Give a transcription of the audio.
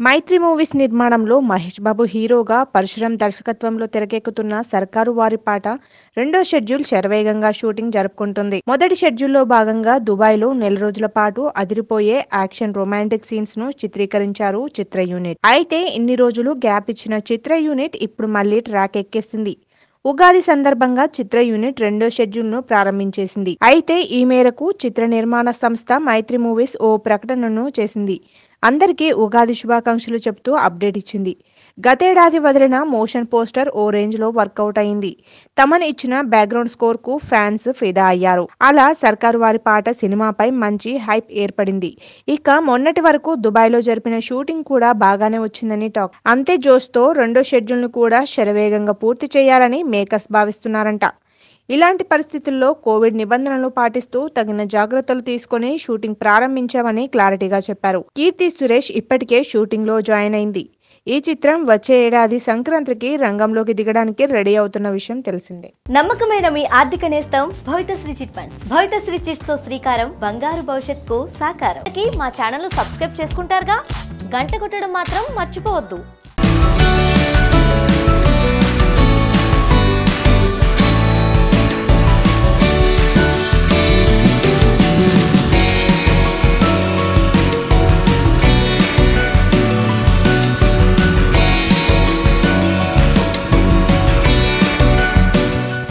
మైత్రి movies నిర్మాణంలో మహేష్ బాబు హీరోగా పరశురాం దర్శకత్వంలో తెరకెక్కుతున్న సర్కారు వారి పాట రెండో షెడ్యూల్ శరవేగంగా షూటింగ్ జరుపుకుంటుంది మొదటి షెడ్యూల్లో భాగంగా దుబాయ్లో నెల రోజుల పాటు అదిరిపోయే యాక్షన్ రొమాంటిక్ సీన్స్ ను చిత్రీకరించారు చిత్ర యూనిట్ అయితే ఇన్ని రోజులు గ్యాప్ ఇచ్చిన చిత్ర యూనిట్ ఇప్పుడు మళ్ళీ ట్రాక్ ఎక్కేసింది ఉగాది సందర్భంగా చిత్ర యూనిట్ రెండో షెడ్యూల్ ను ప్రారంభించేసింది అయితే ఈ మేరకు చిత్ర నిర్మాణ సంస్థ మైత్రి మూవీస్ ఓ ప్రకటనను చేసింది అందరికీ ఉగాది శుభాకాంక్షలు చెప్తూ అప్డేట్ ఇచ్చింది గతేడాది వదిలిన మోషన్ పోస్టర్ ఓ రేంజ్ లో వర్కౌట్ అయింది తమను ఇచ్చిన బ్యాక్గ్రౌండ్ స్కోర్ కు ఫ్యాన్స్ ఫిదా అయ్యారు అలా సర్కారు వారి పాట సినిమాపై మంచి హైప్ ఏర్పడింది ఇక మొన్నటి వరకు దుబాయ్ లో జరిపిన షూటింగ్ కూడా బాగానే వచ్చిందని టాక్ అంతే జోస్తో రెండో షెడ్యూల్ ను కూడా శరవేగంగా పూర్తి చేయాలని మేకర్స్ భావిస్తున్నారంట ఇలాంటి పరిస్థితుల్లో కోవిడ్ నిబంధనలు పాటిస్తూ తగిన జాగ్రత్తలు తీసుకుని షూటింగ్ ప్రారంభించామని క్లారిటీగా చెప్పారు కీర్తి సురేష్ ఇప్పటికే షూటింగ్ లో జాయిన్ అయింది ఈ చిత్రం వచ్చే ఏడాది సంక్రాంతికి రంగంలోకి దిగడానికి రెడీ అవుతున్న విషయం తెలిసిందే నమ్మకమైన మీ ఆర్థిక నేస్తం Bhavithasri chit funds Bhavithasri chits తో శ్రీకారం బంగారు భవిష్యత్తుకు సాకారం కి మా ఛానల్ సబ్స్క్రైబ్ చేసుకుంటారుగా గంట కొట్టడం మాత్రం మర్చిపోవద్దు